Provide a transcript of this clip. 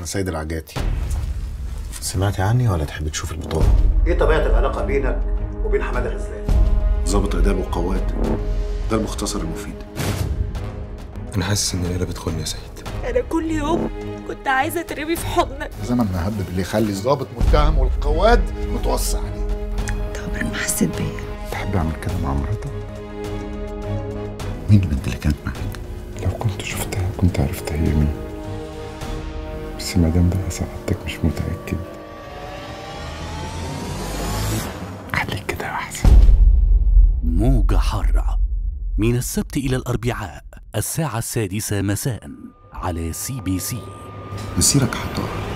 سيد العجاتي سمعتي عني ولا تحب تشوف البطاقة؟ ايه طبيعه العلاقه بينك وبين حماده غزلان ضابط آداب وقواد ده المختصر المفيد انا حاسس ان ليلى بتخوني يا سيد انا كل يوم كنت عايزه اترمي في حضنك زمن مهبب اللي يخلي الضابط متهم والقواد متوصى عليه انت عمرك ما حسيت بيا تحب اعمل كده مع مراتك؟ مين البنت اللي كانت معاك؟ لو كنت شفتها كنت عرفت هي مين بس ما دام بقى سعادتك مش متأكد خليك كده أحسن موجة حارة من السبت إلى الأربعاء الساعة السادسة مساء على سي بي سي مسيرك حطها